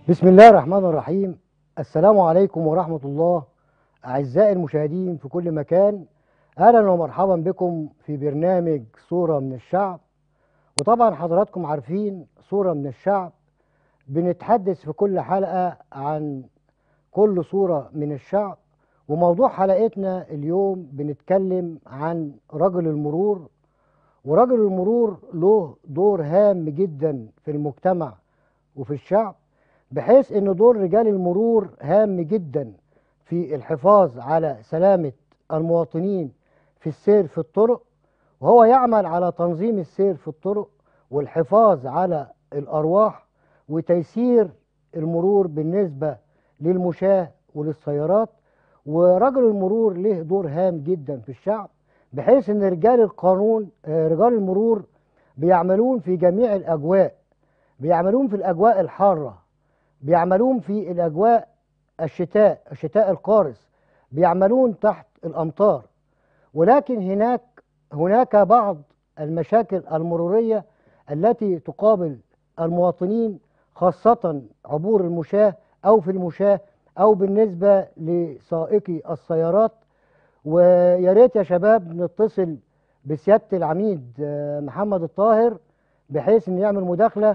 بسم الله الرحمن الرحيم السلام عليكم ورحمة الله أعزائي المشاهدين في كل مكان أهلا ومرحبا بكم في برنامج صورة من الشعب وطبعا حضراتكم عارفين صورة من الشعب بنتحدث في كل حلقة عن كل صورة من الشعب وموضوع حلقتنا اليوم بنتكلم عن رجل المرور ورجل المرور له دور هام جدا في المجتمع وفي الشعب بحيث ان دور رجال المرور هام جدا في الحفاظ على سلامة المواطنين في السير في الطرق وهو يعمل على تنظيم السير في الطرق والحفاظ على الأرواح وتيسير المرور بالنسبة للمشاة وللسيارات ورجل المرور له دور هام جدا في الشعب بحيث ان رجال القانون آه، رجال المرور بيعملون في جميع الأجواء بيعملون في الأجواء الحارة بيعملون في الأجواء الشتاء الشتاء القارس بيعملون تحت الأمطار ولكن هناك هناك بعض المشاكل المرورية التي تقابل المواطنين خاصة عبور المشاة أو في المشاة أو بالنسبة لسائقي السيارات ويا ريت يا شباب نتصل بسيادة العميد آه، محمد الطاهر بحيث إن يعمل مداخلة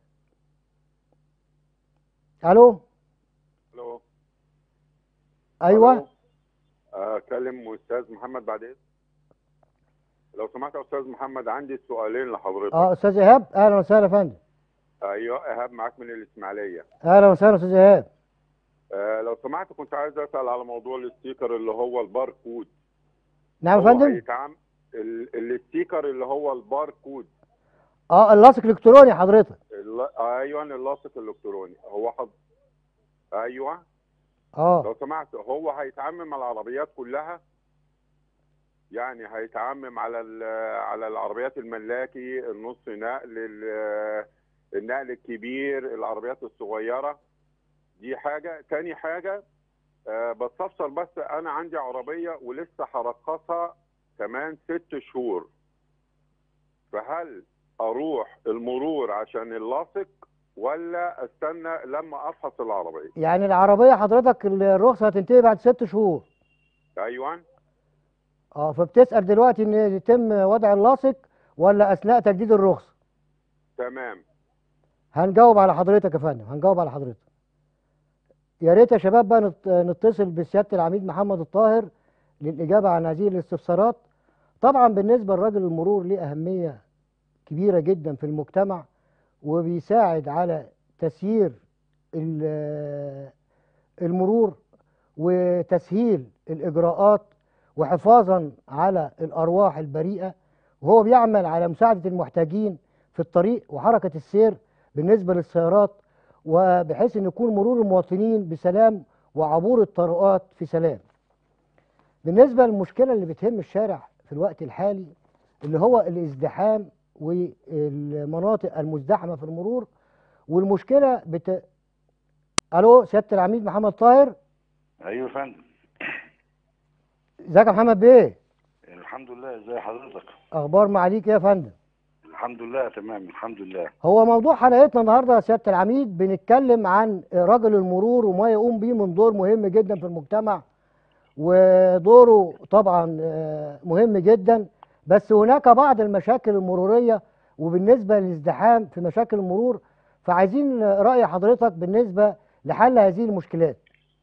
ألو الو أيوه ألو. اكلم استاذ محمد بعد اذنك لو سمحت يا استاذ محمد عندي سؤالين لحضرتك اه استاذ ايهاب اهلا وسهلا يا فندم ايوه ايهاب معاك من الاسماعيليه اهلا وسهلا استاذ ايهاب آه لو سمحت كنت عايز اسال على موضوع الستيكر اللي هو الباركود نعم يا هو فندم هيتعم... ال... الستيكر اللي هو الباركود اه اللاصق الالكتروني حضرتك ال... ايوه اللاصق الالكتروني هو حض... ايوه اه لو سمحت هو هيتعمم على العربيات كلها يعني هيتعمم على ال- على العربيات الملاكي النص نقل ال- النقل الكبير العربيات الصغيره دي حاجه تاني حاجه آه، بستفسر بس انا عندي عربيه ولسه هرخصها كمان ست شهور فهل اروح المرور عشان اللاصق ولا استنى لما افحص العربيه يعني العربيه حضرتك الرخصه هتنتهي بعد ست شهور ايوه اه فبتسال دلوقتي ان يتم وضع اللاصق ولا اثناء تجديد الرخصه تمام هنجاوب على حضرتك يا فندم هنجاوب على حضرتك يا ريت يا شباب بقى نت- نتصل بسياده العميد محمد الطاهر للاجابه عن هذه الاستفسارات طبعا بالنسبه لرجل المرور ليه اهميه كبيره جدا في المجتمع وبيساعد على تسيير ال- المرور وتسهيل الاجراءات وحفاظا على الارواح البريئه وهو بيعمل على مساعده المحتاجين في الطريق وحركه السير بالنسبه للسيارات وبحيث ان يكون مرور المواطنين بسلام وعبور الطرقات في سلام. بالنسبه للمشكله اللي بتهم الشارع في الوقت الحالي اللي هو الازدحام والمناطق المزدحمه في المرور والمشكله بت... الو سياده العميد محمد طاهر ايوه يا فندم ازيك يا محمد بيه الحمد لله ازي حضرتك اخبار معاليك إيه يا فندم الحمد لله تمام الحمد لله هو موضوع حلقتنا النهارده يا سياده العميد بنتكلم عن رجل المرور وما يقوم به من دور مهم جدا في المجتمع ودوره طبعا آه، مهم جدا بس هناك بعض المشاكل المروريه وبالنسبه للازدحام في مشاكل المرور فعايزين راي حضرتك بالنسبه لحل هذه المشكلات.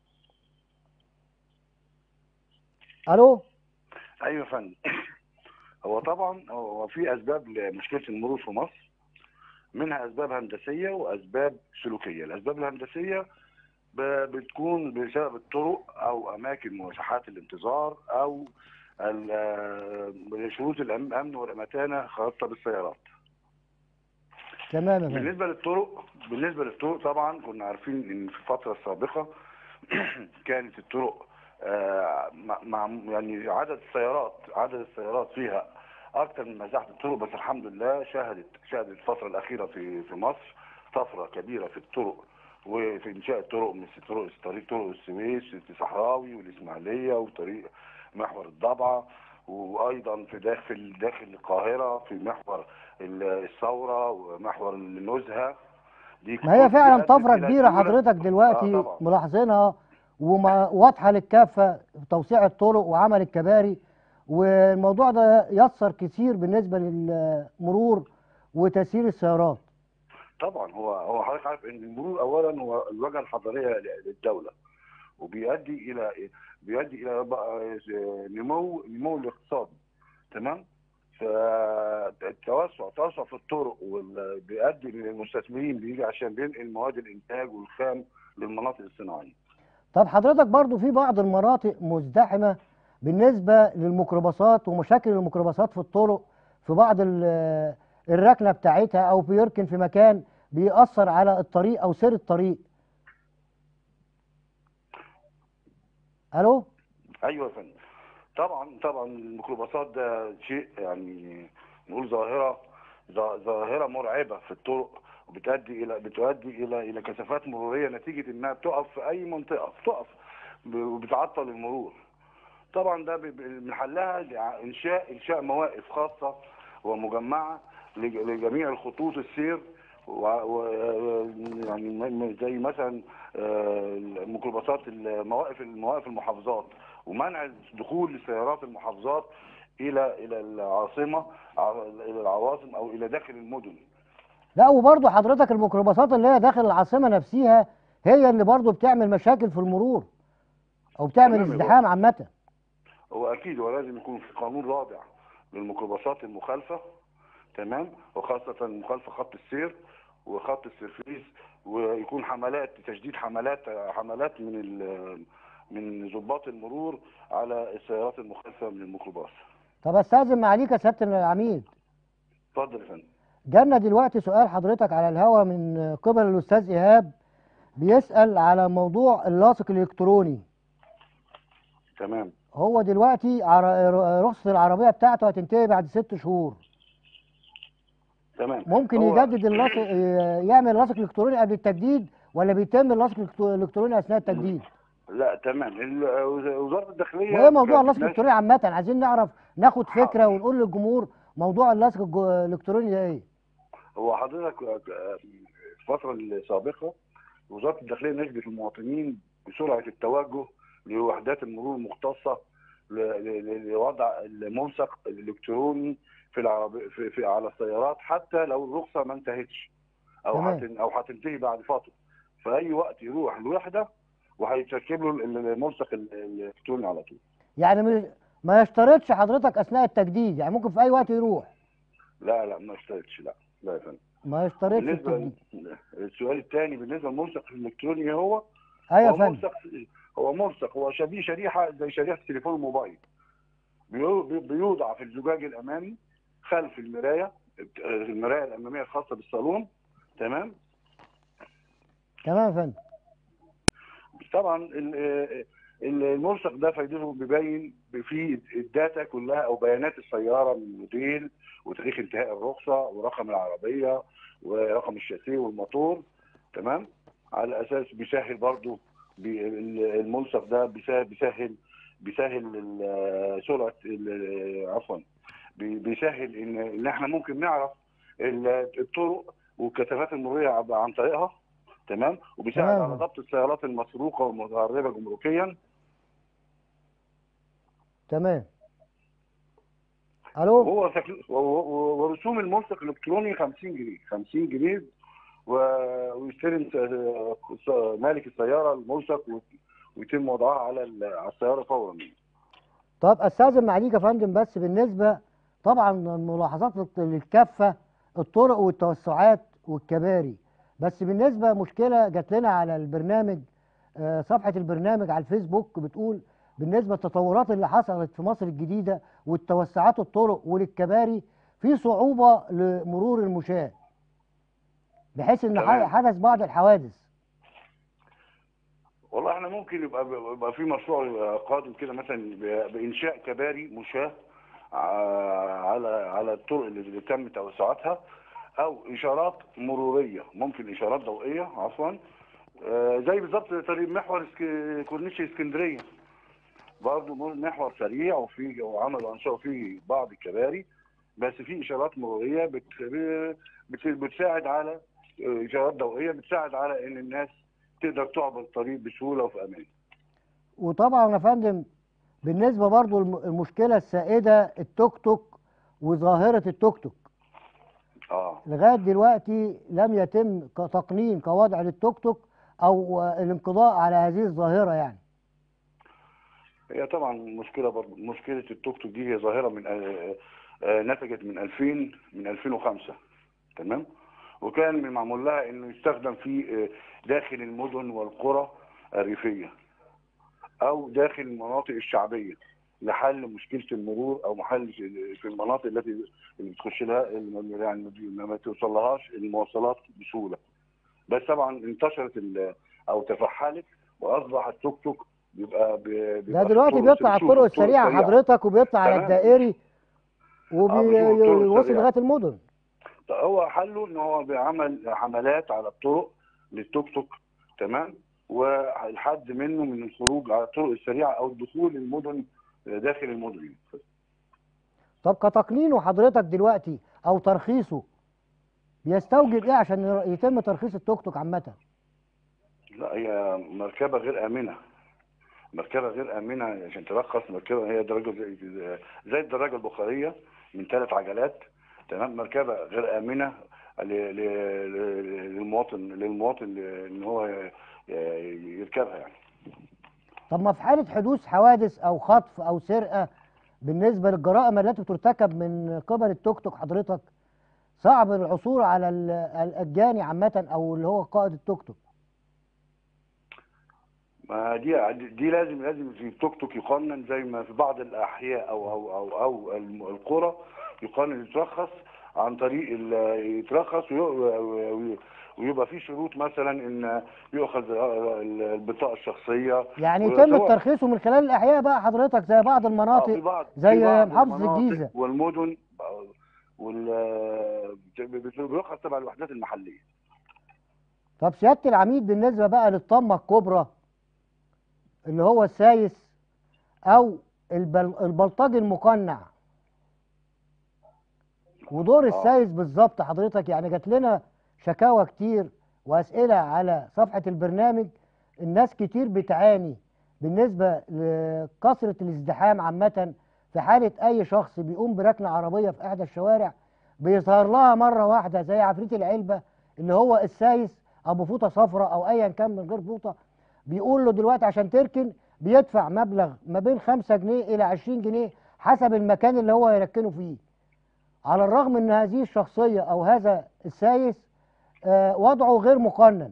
الو ايوه يا فندم هو طبعا هو في اسباب لمشكله المرور في مصر منها اسباب هندسيه واسباب سلوكيه الاسباب الهندسيه ب- بتكون بسبب الطرق او اماكن مساحات الانتظار او ال- آه، شروط الأم- الامن والامتانه خاصه بالسيارات تمام يا فندم بالنسبه للطرق بالنسبه للطرق طبعا كنا عارفين ان في الفتره السابقه كانت الطرق آه، مع مع- يعني عدد السيارات عدد السيارات فيها اكثر من مساحه الطرق بس الحمد لله شهدت شهدت الفتره الاخيره في في مصر طفره كبيره في الطرق وفي انشاء الطرق مثل طرق طريق طرق السويس الصحراوي والاسماعيليه وطريق محور الضبعه وايضا في داخل داخل القاهره في محور ال- الثوره ومحور النزهه دي ما هي فعلا بتؤدي طفره إلى كبيره سيولة- حضرتك دلوقتي آه طبعا. ملاحظينها وواضحه للكافه في توسيع الطرق وعمل الكباري والموضوع ده يسر كتير بالنسبه للمرور وتسيير السيارات طبعا هو هو حضرتك عارف ان المرور اولا هو الواجهه الحضاريه للدوله وبيؤدي الى بيؤدي الى بقى نمو نمو الاقتصاد تمام فالتوسع التوسع في الطرق وال- بيؤدي للمستثمرين بيجي عشان بينقل مواد الانتاج والخام للمناطق الصناعيه طب حضرتك برضو في بعض المناطق مزدحمة بالنسبة للميكروباصات ومشاكل الميكروباصات في الطرق في بعض ال- الركنة بتاعتها أو بيركن في مكان بيأثر على الطريق أو سير الطريق ألو ايوه يا فندم طبعا طبعا الميكروباصات ده شيء يعني نقول ظاهره ظا- ظاهره مرعبه في الطرق وبتؤدي الى بتؤدي الى الى كثافات مروريه نتيجه انها بتقف في اي منطقه بتقف ب- وبتعطل المرور طبعا ده بي- بي- من حلها لع- انشاء انشاء مواقف خاصه ومجمعه لج- لجميع الخطوط السير و و يعني م- م- زي مثلا آه، الميكروباصات المواقف المواقف المحافظات ومنع دخول لسيارات المحافظات الى الى العاصمه ع- الى العواصم او الى داخل المدن لا وبرضو حضرتك الميكروباصات اللي هي داخل العاصمة نفسها هي اللي برضو بتعمل مشاكل في المرور أو بتعمل تمام يا ازدحام عامة هو اكيد هو لازم يكون في قانون رادع للميكروباصات المخالفه تمام وخاصه مخالفه خط السير وخط السيرفيس ويكون حملات تشديد حملات حملات من ال- من ضباط المرور على السيارات المخالفه من الميكروباص طب استاذن معاليك يا سيادة العميد اتفضل يا فندم جالنا دلوقتي سؤال حضرتك على الهوا من قبل الاستاذ ايهاب بيسال على موضوع اللاصق الالكتروني تمام هو دلوقتي عر- رخصه العربيه بتاعته هتنتهي بعد ست شهور تمام ممكن هو- يجدد اللاصق ي- يعمل لاصق الكتروني قبل التجديد ولا بيتم اللاصق الإلكترو- الالكتروني اثناء التجديد لا تمام ال- وزاره الداخليه وايه موضوع كانت اللاصق ماشية- الالكتروني عامه عايزين نعرف ناخد حاضر. فكره ونقول للجمهور موضوع اللاصق الج- الالكتروني ده ايه هو حضرتك آه، في الفترة السابقة وزارة الداخلية نجدت المواطنين بسرعة التوجه لوحدات المرور المختصة ل- ل- ل- لوضع الملصق الإلكتروني في العربي في, في على السيارات حتى لو الرخصة ما انتهتش أو تمام. هتن أو هتنتهي بعد فترة في أي وقت يروح الوحدة وهيتركب له ال- الملصق ال- الإلكتروني على طول يعني مش- ما يشترطش حضرتك اثناء التجديد يعني ممكن في اي وقت يروح لا لا ما اشتريتش لا لا يا فندم ما يشترطش بالنسبة التجديد السؤال الثاني بالنسبة للملصق الإلكتروني هو ايوه يا هو فندم ملصق هو ملصق هو شبيه شريحه زي شريحه التليفون الموبايل بيو- بي- بيوضع في الزجاج الامامي خلف المرايه المرايه الاماميه الخاصه بالصالون تمام تمام يا فندم طبعا ال- ال- الملصق ده فايدته بيبين فيه الداتا كلها او بيانات السياره من الموديل وتاريخ انتهاء الرخصه ورقم العربيه ورقم الشاسيه والموتور تمام على اساس بيسهل برضو بي- ال- الملصق ده بيسهل بيسهل بيسهل ال- سرعه ال- عفوا بي- بيسهل ان ان احنا ممكن نعرف ال- الطرق والكثافات المروريه عن- عن طريقها تمام وبيساعد تمام. على ضبط السيارات المسروقه والمتهربه جمركيا تمام الو وهو تكل- و- و- ورسوم الملصق الالكتروني 50 جنيه 50 جنيه و- ويستلم س- س- مالك السياره الملصق و- ويتم وضعها على ال- على السياره فورا طب استاذن معاليك يا فندم بس بالنسبه طبعا الملاحظات للط- للكافه الطرق والتوسعات والكباري بس بالنسبه مشكله جات لنا على البرنامج آه، صفحه البرنامج على الفيسبوك بتقول بالنسبه للتطورات اللي حصلت في مصر الجديده والتوسعات الطرق وللكباري في صعوبه لمرور المشاة بحيث ان تمام. حدث بعض الحوادث والله احنا ممكن يبقى يبقى في مشروع قادم كده مثلا ب- بانشاء كباري مشاة ع- على على الطرق اللي اللي تم توسعاتها او اشارات مروريه ممكن اشارات ضوئيه عفوا آه، زي بالظبط طريق محور اسك- كورنيش اسكندريه برضه محور سريع وفي وعملوا انشاوا فيه بعض الكباري بس في اشارات مروريه بت بت بتساعد على اشارات ضوئيه بتساعد على ان الناس تقدر تعبر الطريق بسهوله وفي امان وطبعا يا فندم بالنسبه برضو الم- المشكله السائده التوك توك وظاهره التوك توك اه لغايه دلوقتي لم يتم ك- تقنين قواضع للتوك توك او آه، الانقضاء على هذه الظاهره يعني هي طبعا مشكله برضه مشكله التوك توك دي هي ظاهره من آه، آه، نتجت من 2000 من 2005 تمام وكان من معمول لها انه يستخدم في آه، داخل المدن والقرى الريفيه او داخل المناطق الشعبيه لحل مشكله المرور او محل في المناطق التي اللي بتخش لها اللي يعني ما توصلهاش المواصلات بسهوله بس طبعا انتشرت ال- او تفحلت واصبح التوك توك بيبقى ب- ده بيبقى في دلوقتي الطرق- بيطلع على بنشوف الطرق السريعه حضرتك وبيطلع على تمام. الدائري بنشوف الطرق وبيوصل السريعة. لغايه المدن هو حله ان هو بيعمل حملات على الطرق للتوك توك تمام والحد منه من الخروج على الطرق السريعه او دخول المدن داخل المدن طب كتقنينه حضرتك دلوقتي او ترخيصه بيستوجب ايه عشان يتم ترخيص التوك توك عامه لا هي مركبه غير امنه مركبه غير امنه عشان ترخص مركبه هي درجه زي, زي الدراجه البخاريه من ثلاث عجلات تمام مركبه غير امنه ل- ل- ل- للمواطن للمواطن ان هو ي- يركبها يعني طب ما في حاله حدوث حوادث او خطف او سرقه بالنسبه للجرائم التي ترتكب من قبل التوك توك حضرتك صعب العثور على ال- ال- الجاني عامه او اللي هو قائد التوك توك ما دي دي لازم لازم في التوك توك يقنن زي ما في بعض الاحياء او او او او الم- القرى يقنن يترخص عن طريق ال- يترخص وي- وي- ويبقى في شروط مثلا ان يؤخذ ال- البطاقه الشخصيه يعني يتم وسواء- ترخيصه من خلال الاحياء بقى حضرتك زي بعض آه، في المناطق بعض زي في بعض محافظة المناطق الجيزة. والمدن وال بيؤخذ تبع الوحدات المحليه طب سياده العميد بالنسبه بقى للطمه الكبرى اللي هو السايس او البل... البلطجي المقنع ودور آه. السايس بالظبط حضرتك يعني جات لنا شكاوى كتير واسئله على صفحه البرنامج الناس كتير بتعاني بالنسبه لكثره الازدحام عامه في حاله اي شخص بيقوم بركن عربيه في احدى الشوارع بيظهر لها مره واحده زي عفريت العلبه اللي هو السايس ابو فوطه صفراء او ايا كان من غير فوطه بيقول له دلوقتي عشان تركن بيدفع مبلغ ما بين 5 جنيه الى 20 جنيه حسب المكان اللي هو يركنه فيه على الرغم ان هذه الشخصيه او هذا السايس آه، وضعه غير مقنن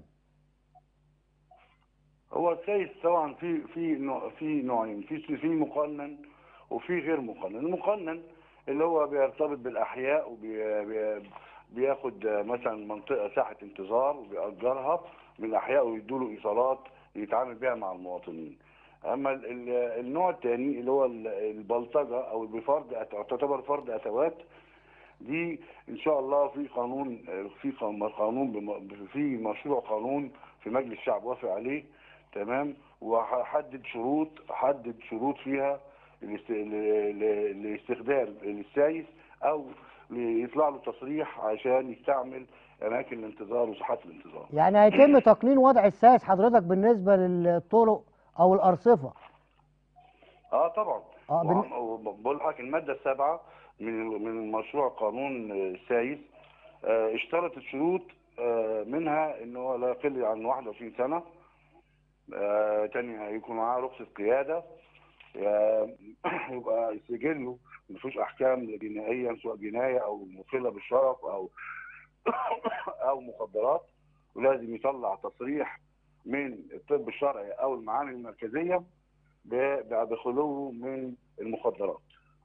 هو السيس طبعا في في نوع في نوعين في في مقنن وفي غير مقنن المقنن اللي هو بيرتبط بالاحياء وبياخد مثلا منطقه ساحه انتظار وبيأجرها من الاحياء ويدوا له ايصالات يتعامل بيها مع المواطنين اما ال- ال- النوع الثاني اللي هو ال- البلطجه او بفرض أت- تعتبر فرض اتوات دي ان شاء الله في قانون في قانون قانون بم- في مشروع قانون في مجلس الشعب وافق عليه تمام وحدد شروط حدد شروط فيها الاست- ل- ل- لاستخدام السايس او يطلع له تصريح عشان يستعمل اماكن الانتظار وساحات الانتظار يعني هيتم تقنين وضع السايس حضرتك بالنسبه للطرق او الارصفه اه طبعا آه، بن- وعم- وبقول لحضرتك الماده السابعه من من مشروع قانون السايس آه، اشترطت شروط آه، منها ان هو لا يقل عن 21 سنه آه، تاني يكون معاه رخصه قياده آه، يبقى سجله ما فيهوش احكام جنائيه سواء جنايه او مخله بالشرف او او مخدرات ولازم يطلع تصريح من الطب الشرعي او المعامل المركزيه ب- بخلوه من المخدرات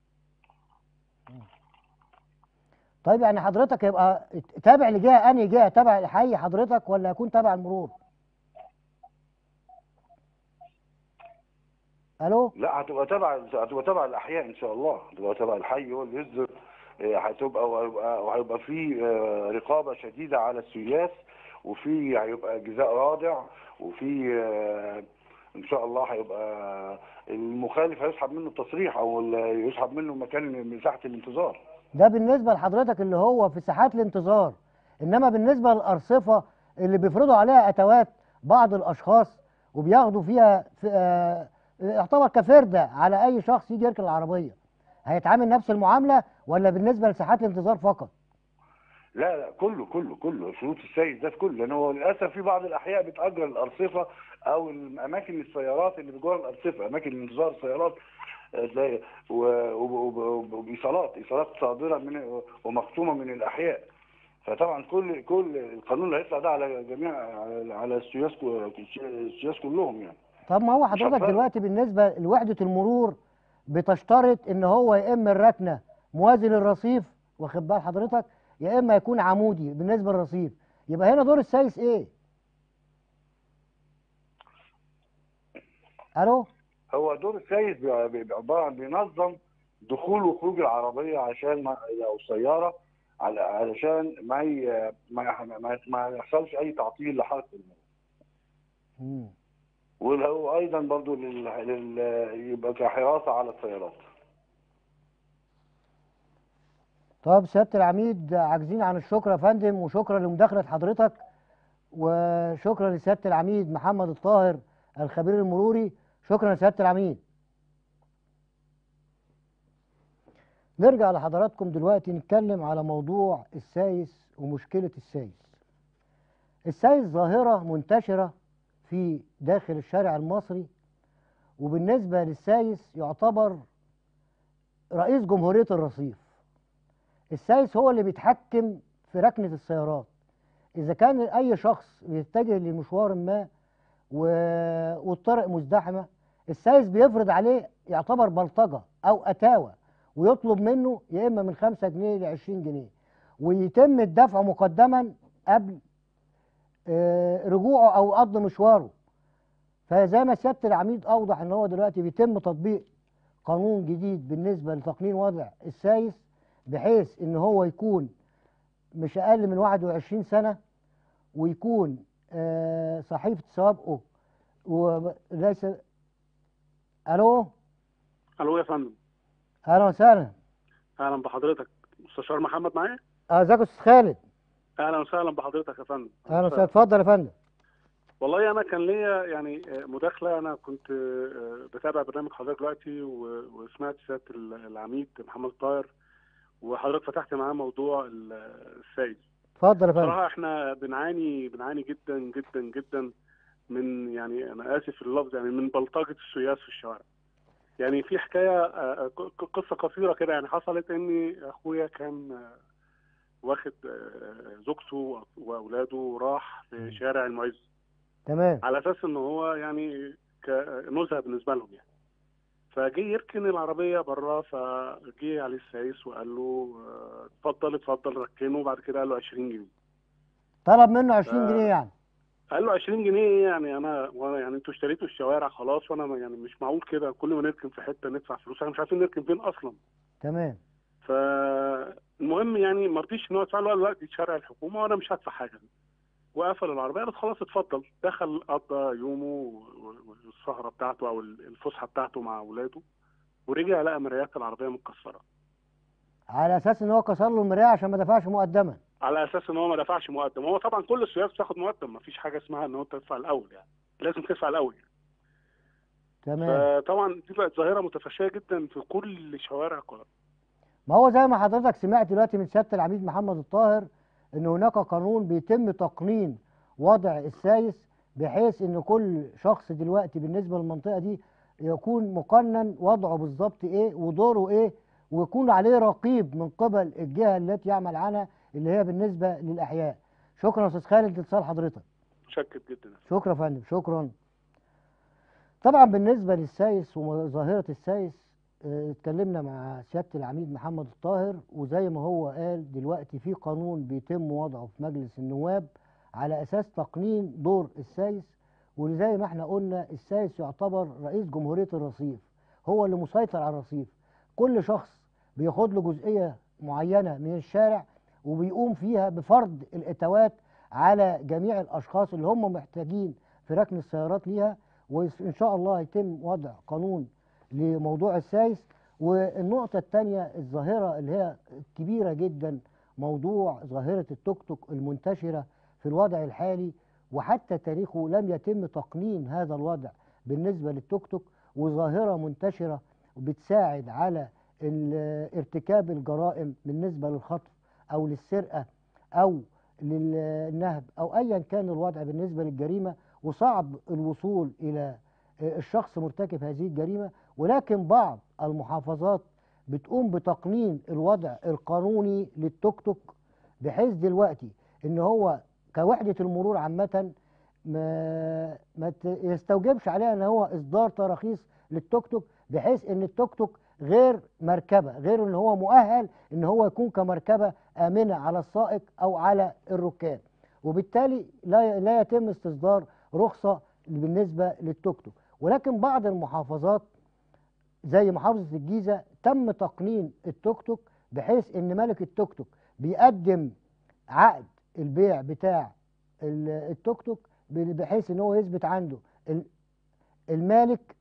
طيب يعني حضرتك يبقى تابع لجهه انهي جهه تابع لحي حضرتك ولا يكون تابع المرور الو لا هتبقى تبع هتبقى تبع الاحياء ان شاء الله هتبقى تبع الحي هو اللي يصدر آه، هتبقى وهيبقى وهيبقى في آه، رقابه شديده على السياس وفي هيبقى جزاء رادع وفي آه، ان شاء الله هيبقى المخالف هيسحب منه التصريح او ال- يسحب منه مكان مساحه الانتظار ده بالنسبه لحضرتك اللي هو في ساحات الانتظار انما بالنسبه للارصفه اللي بيفرضوا عليها اتوات بعض الاشخاص وبياخدوا فيها في آه، يعتبر كفرده على اي شخص يجي يركن العربيه هيتعامل نفس المعامله ولا بالنسبه لساحات الانتظار فقط لا لا كله كله كله شروط السيد ده في كله لان هو للاسف في بعض الاحياء بتاجر الارصفه او اماكن السيارات اللي بجوار الارصفه اماكن انتظار السيارات آه، زي و- وب- وب- وبايصالات ايصالات صادره من ومختومه من الاحياء فطبعا كل كل القانون اللي هيطلع ده على جميع على- على السياس كو- السياس كلهم يعني طب ما هو مش حضرتك هتفرق. دلوقتي بالنسبه لوحده المرور بتشترط ان هو يا اما الركنه موازي للرصيف واخد بال حضرتك يا اما يكون عمودي بالنسبه للرصيف يبقى هنا دور السايس ايه الو هو دور السيد بيبقى بيبقى عباره عن بينظم دخول وخروج العربيه عشان ما او السياره على علشان ما ي- ما يح- ما ما يحصلش اي تعطيل لحركه المرور مم. وهو ايضا برضو لل... لل... يبقى كحراسه على السيارات طب سياده العميد عاجزين عن الشكر يا فندم وشكرا لمداخله حضرتك وشكرا لسياده العميد محمد الطاهر الخبير المروري شكرا لسياده العميد نرجع لحضراتكم دلوقتي نتكلم على موضوع السايس ومشكله السايس السايس ظاهره منتشره في داخل الشارع المصري وبالنسبه للسايس يعتبر رئيس جمهوريه الرصيف السايس هو اللي بيتحكم في ركنة السيارات إذا كان أي شخص بيتجه لمشوار ما و... والطرق مزدحمة السايس بيفرض عليه يعتبر بلطجة أو أتاوة ويطلب منه يا إما من 5 جنيه ل 20 جنيه ويتم الدفع مقدما قبل آه، رجوعه أو قضى مشواره فزي ما سيادة العميد أوضح إن هو دلوقتي بيتم تطبيق قانون جديد بالنسبة لتقنين وضع السايس بحيث ان هو يكون مش اقل من 21 سنه ويكون آه، صحيفه سوابقه وليس الو الو يا فندم اهلا وسهلا اهلا بحضرتك مستشار محمد معايا آه، ازيك يا استاذ خالد اهلا وسهلا بحضرتك يا فندم اهلا وسهلا اتفضل يا فندم والله انا كان ليا يعني آه، مداخله انا كنت آه، بتابع برنامج حضرتك دلوقتي و- وسمعت سياده ال- العميد محمد طاهر وحضرتك فتحت معاه موضوع ال- السيد اتفضل يا فندم بصراحه احنا بنعاني بنعاني جدا جدا جدا من يعني انا اسف في اللفظ يعني من بلطجه السياس في الشوارع يعني في حكايه آه، ق- قصه قصيره كده يعني حصلت ان اخويا كان آه، واخد آه، زوجته واولاده وراح في شارع المعز تمام على اساس ان هو يعني كنزهه بالنسبه لهم يعني فجه يركن العربيه بره فجه عليه السايس وقال له آه، اتفضل اتفضل ركنه وبعد كده قال له 20 جنيه طلب منه 20 آه. جنيه يعني قال له 20 جنيه إيه يعني انا وانا يعني انتوا اشتريتوا الشوارع خلاص وانا ما- يعني مش معقول كده كل ما نركن في حته ندفع فلوس احنا مش عارفين نركن فين اصلا تمام فالمهم يعني ما رضيش ان هو يدفع له قال له لا دي شارع الحكومه وانا مش هدفع حاجه وقفل العربيه قال خلاص اتفضل دخل قضى يومه و- و- والسهره بتاعته او الفسحه بتاعته مع اولاده ورجع لقى مرايات العربيه متكسره على اساس ان هو كسر له المرايه عشان ما دفعش مقدما على اساس ان هو ما دفعش مقدم هو طبعا كل السيارات بتاخد مقدم ما فيش حاجه اسمها ان هو تدفع الاول يعني لازم تدفع الاول تمام فطبعا دي بقت ظاهره متفشيه جدا في كل شوارع القاهره ما هو زي ما حضرتك سمعت دلوقتي من سياده العميد محمد الطاهر ان هناك قانون بيتم تقنين وضع السايس بحيث ان كل شخص دلوقتي بالنسبه للمنطقه دي يكون مقنن وضعه بالظبط ايه ودوره ايه ويكون عليه رقيب من قبل الجهه التي يعمل عنها اللي هي بالنسبه للاحياء شكرا يا استاذ خالد لاتصال حضرتك متشكر جدا شكرا يا فندم شكرا طبعا بالنسبة للسايس وظاهرة السايس آه، اتكلمنا مع سيادة العميد محمد الطاهر وزي ما هو قال دلوقتي في قانون بيتم وضعه في مجلس النواب على أساس تقنين دور السايس وزي ما احنا قلنا السايس يعتبر رئيس جمهورية الرصيف هو اللي مسيطر على الرصيف كل شخص بياخد له جزئية معينة من الشارع وبيقوم فيها بفرض الاتوات على جميع الاشخاص اللي هم محتاجين في ركن السيارات ليها وان شاء الله هيتم وضع قانون لموضوع السايس والنقطة الثانية الظاهرة اللي هي كبيرة جدا موضوع ظاهرة التوك توك المنتشرة في الوضع الحالي وحتى تاريخه لم يتم تقنين هذا الوضع بالنسبة للتوك توك وظاهرة منتشرة بتساعد على ال- ارتكاب الجرائم بالنسبة للخطف أو للسرقة أو للنهب أو أيا كان الوضع بالنسبة للجريمة وصعب الوصول إلى الشخص مرتكب هذه الجريمة ولكن بعض المحافظات بتقوم بتقنين الوضع القانوني للتوك توك بحيث دلوقتي ان هو كوحدة المرور عامة ما, ما ت- يستوجبش عليها ان هو اصدار تراخيص للتوك توك بحيث ان التوك توك غير مركبة غير ان هو مؤهل ان هو يكون كمركبة امنة على السائق او على الركاب وبالتالي لا لا يتم استصدار رخصة بالنسبة للتوك توك ولكن بعض المحافظات زي محافظة الجيزة تم تقنين التوك توك بحيث ان ملك التوك توك بيقدم عقد البيع بتاع ال- التوك توك بحيث ان هو يثبت عنده ال- المالك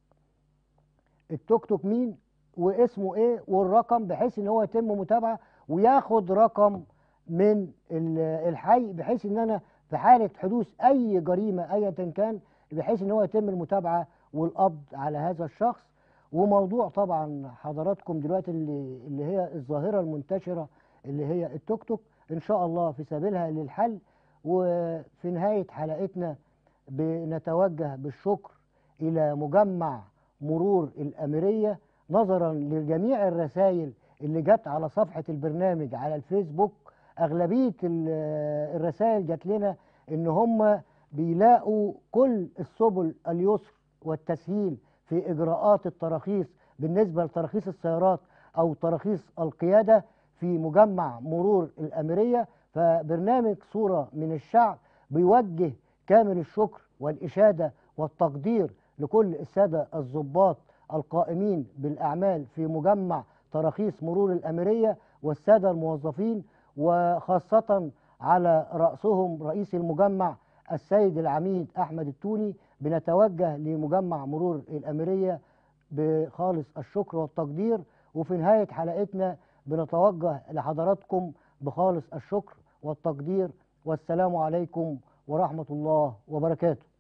التوك توك مين واسمه ايه والرقم بحيث ان هو يتم متابعة وياخد رقم من ال- الحي بحيث ان انا في حالة حدوث اي جريمة ايا كان بحيث ان هو يتم المتابعة والقبض على هذا الشخص وموضوع طبعا حضراتكم دلوقتي اللي, اللي هي الظاهرة المنتشرة اللي هي التوك توك ان شاء الله في سبيلها للحل وفي نهاية حلقتنا بنتوجه بالشكر إلى مجمع مرور الأميرية نظرا لجميع الرسائل اللي جت على صفحة البرنامج على الفيسبوك أغلبية ال- الرسائل جات لنا إن هم بيلاقوا كل السبل اليسر والتسهيل في إجراءات التراخيص بالنسبة لتراخيص السيارات أو تراخيص القيادة في مجمع مرور الأميرية فبرنامج صورة من الشعب بيوجه كامل الشكر والإشادة والتقدير لكل السادة الضباط القائمين بالأعمال في مجمع تراخيص مرور الأميرية والسادة الموظفين وخاصة على رأسهم رئيس المجمع السيد العميد أحمد التوني بنتوجه لمجمع مرور الأميرية بخالص الشكر والتقدير وفي نهاية حلقتنا بنتوجه لحضراتكم بخالص الشكر والتقدير والسلام عليكم ورحمة الله وبركاته